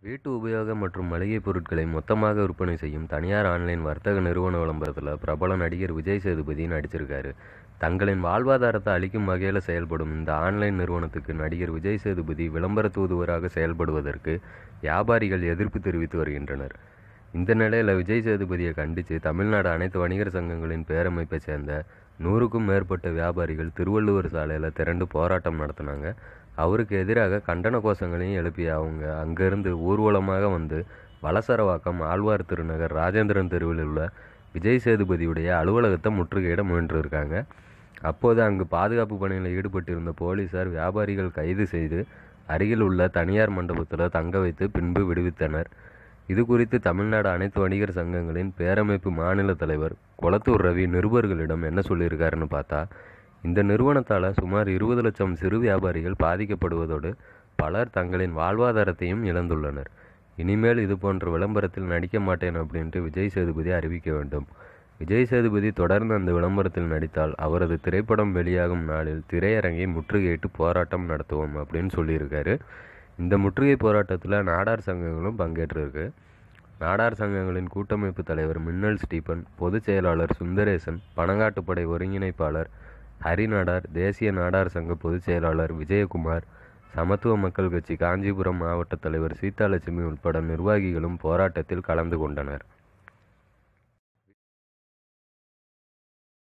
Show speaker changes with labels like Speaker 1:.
Speaker 1: வீட்டு உபயோகம் மற்றும் மளிகை பொருட்களை மொத்தமாக விற்பனை செய்யும் தனியார் ஆன்லைன் வர்த்தக நிறுவன விளம்பரத்தில் பிரபல நடிகர் விஜய் சேதுபதி நடிச்சிருக்காரு தங்களின் வாழ்வாதாரத்தை அளிக்கும் வகையில் செயல்படும் இந்த ஆன்லைன் நிறுவனத்துக்கு நடிகர் விஜய் சேதுபதி விளம்பர தூதுவராக செயல்படுவதற்கு வியாபாரிகள் எதிர்ப்பு தெரிவித்து வருகின்றனர் இந்த நிலையில் விஜய் சேதுபதியை கண்டித்து தமிழ்நாடு அனைத்து வணிகர் சங்கங்களின் பேரமைப்பை சேர்ந்த நூறுக்கும் மேற்பட்ட வியாபாரிகள் திருவள்ளுவர் சாலையில் திரண்டு போராட்டம் நடத்தினாங்க அவருக்கு எதிராக கண்டன கோஷங்களையும் எழுப்பிய அவங்க அங்கிருந்து ஊர்வலமாக வந்து வலசரவாக்கம் ஆழ்வார் திருநகர் ராஜேந்திரன் தெருவில் உள்ள விஜய் சேதுபதியுடைய அலுவலகத்தை முற்றுகையிட முயன்றிருக்காங்க அப்போது அங்கு பாதுகாப்பு பணியில் ஈடுபட்டிருந்த போலீசார் வியாபாரிகள் கைது செய்து அருகில் உள்ள தனியார் மண்டபத்தில் தங்க வைத்து பின்பு விடுவித்தனர் இது குறித்து தமிழ்நாடு அனைத்து வணிகர் சங்கங்களின் பேரமைப்பு மாநில தலைவர் கொளத்தூர் ரவி நிருபர்களிடம் என்ன சொல்லியிருக்காருன்னு பார்த்தா இந்த நிறுவனத்தால் சுமார் இருபது லட்சம் சிறு வியாபாரிகள் பாதிக்கப்படுவதோடு பலர் தங்களின் வாழ்வாதாரத்தையும் இழந்துள்ளனர் இனிமேல் இது போன்ற விளம்பரத்தில் நடிக்க மாட்டேன் அப்படின்ட்டு விஜய் சேதுபதி அறிவிக்க வேண்டும் விஜய் சேதுபதி தொடர்ந்து அந்த விளம்பரத்தில் நடித்தால் அவரது திரைப்படம் வெளியாகும் நாளில் திரையரங்கை முற்றுகையிட்டு போராட்டம் நடத்துவோம் அப்படின்னு சொல்லியிருக்காரு இந்த முற்றுகை போராட்டத்தில் நாடார் சங்கங்களும் பங்கேற்றிருக்கு நாடார் சங்கங்களின் கூட்டமைப்பு தலைவர் மின்னல் ஸ்டீபன் பொதுச் செயலாளர் சுந்தரேசன் பனங்காட்டுப்படை ஒருங்கிணைப்பாளர் ஹரி நாடார் தேசிய நாடார் சங்க பொதுச் செயலாளர் விஜயகுமார் சமத்துவ மக்கள் கட்சி காஞ்சிபுரம் மாவட்ட தலைவர் சீதாலட்சுமி உட்பட நிர்வாகிகளும் போராட்டத்தில் கலந்து கொண்டனர்